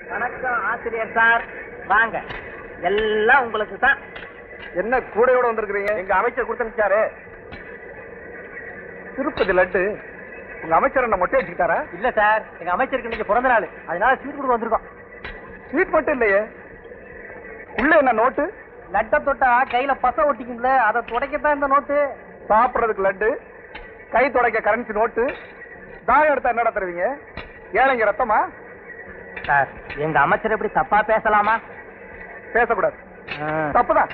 வணக்கம் ஆசிரியர் சார் வாங்க எல்லாம் உங்களுக்கு தான் என்ன கூடையோட வந்திருக்கிறீங்க எங்க அமைச்சர் கொடுத்தனுச்சாரு திருப்பதி லட்டு உங்க அமைச்சர் என்ன மொட்டை வச்சுக்கிட்டாரா இல்ல சார் எங்க அமைச்சருக்கு இன்னைக்கு பிறந்த நாள் அதனால ஸ்வீட் கொடுக்க வந்திருக்கோம் ஸ்வீட் மட்டும் இல்லையே உள்ள என்ன நோட்டு லட்டை தொட்டா கையில பச ஒட்டிக்கும்ல அதை துடைக்கத்தான் இந்த நோட்டு சாப்பிடுறதுக்கு லட்டு கை துடைக்க கரன்சி நோட்டு தாயம் எடுத்தா என்னடா தருவீங்க ஏழைங்க ரத்தமா சார் எங்க அமைச்சர் எப்படி தப்பா பேசலாமா பேசக்கூடாது தப்புதான்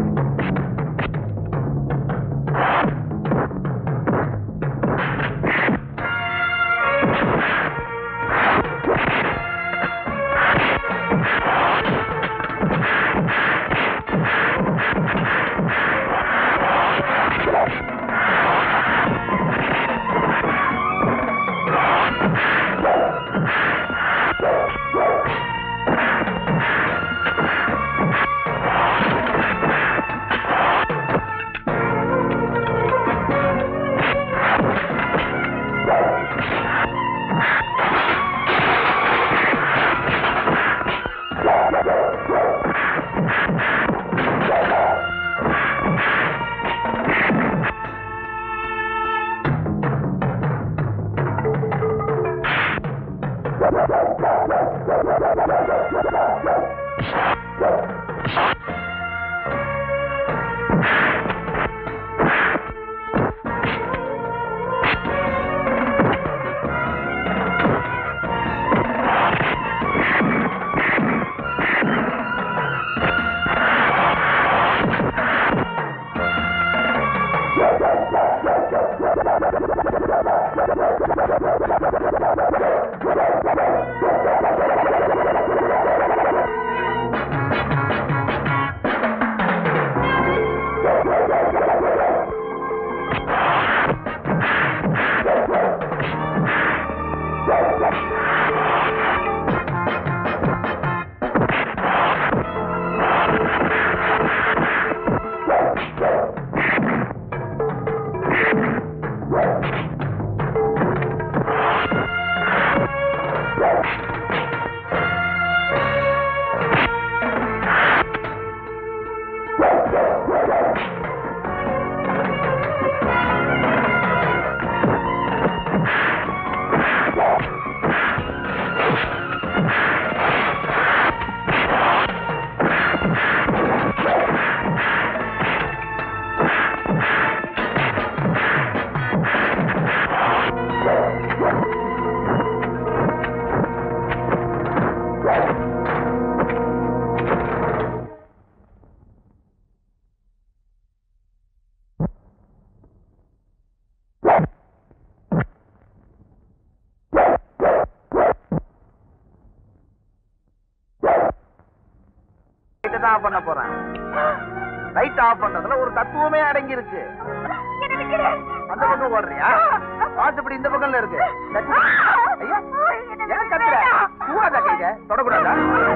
லைட்டை தான் ஆஃப் பண்ண போறேன் லைட் ஆஃப் பண்றதுல ஒரு தத்துவமே அடங்கி இருக்கு அந்த பக்கம் ஓடுறியா வாட்ச் இப்படி இந்த பக்கம்ல இருக்கு ஐயா ஏன் கத்துற கூடாதா கைங்க தொடக்கூடாதா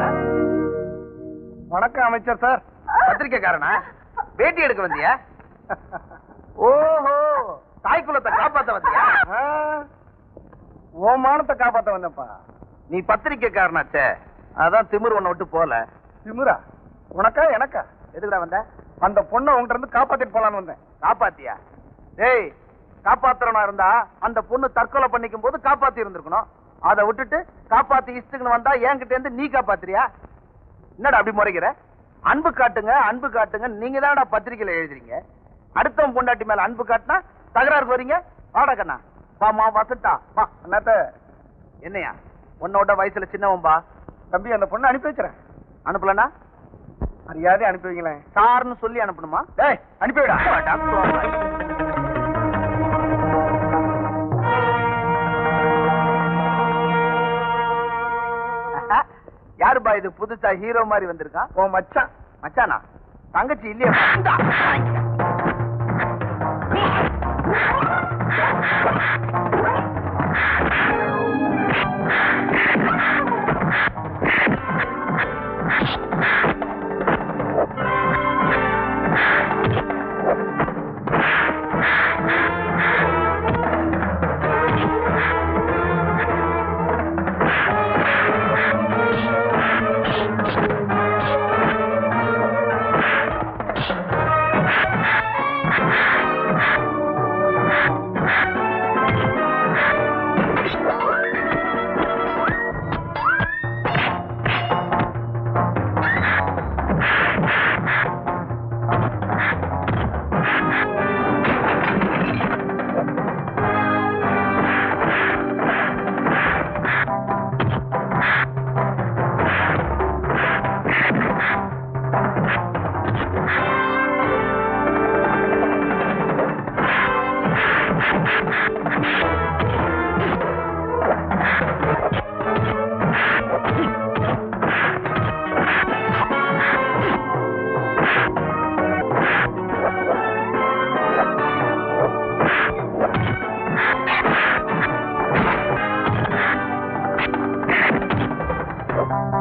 வணக்கம் அமைச்சர் சார் பத்திரிக்கைக்காரனா பேட்டி எடுக்க வந்தியா ஓஹோ தாய் குலத்தை காப்பாத்த வந்தியா ஆ, உன் மானத்தை காப்பாத்த வந்தப்பா நீ பத்திரிக்கைக்காரனாச்சே அதான் திமிர் ஒண்ணு விட்டு போல திமிரா உனக்கா எனக்கா எதுக்குடா வந்த அந்த பொண்ணை உன்கிட்ட இருந்து காப்பாத்திட்டு போலான்னு வந்தேன் காப்பாத்தியா டேய் காப்பாத்துறனா இருந்தா அந்த பொண்ணு தற்கொலை பண்ணிக்கும் போது காப்பாத்தி இருந்திருக்கணும் அதை விட்டுட்டு காப்பாத்தி இஷ்டத்துக்குன்னு வந்தா என்கிட்ட இருந்து நீ காப்பாத்துறியா என்னடா அப்படி முறைக்கிற அன்பு காட்டுங்க அன்பு காட்டுங்க நீங்க தான்டா பத்திரிக்கையில எழுதுறீங்க அடுத்தவன் பொண்டாட்டி மேல அன்பு காட்டினா தகராறுக்கு வரீங்க வாடா கண்ணா வாமா வசட்டா வா என்னத்த என்னையா உன்னோட வயசுல சின்னவன்பா தம்பி அந்த பொண்ணை அனுப்பி வச்சுறேன் அனுப்பலனா மரியாதை அனுப்பி வைங்களேன் சார்னு சொல்லி அனுப்பணுமா டேய் அனுப்பிவிடா டாக்டர் வாங்க. யாருப்பா இது புதுசா ஹீரோ மாதிரி வந்திருக்கான் உன் மச்சான் மச்சானா தங்கச்சி இல்லையா வணக்கம்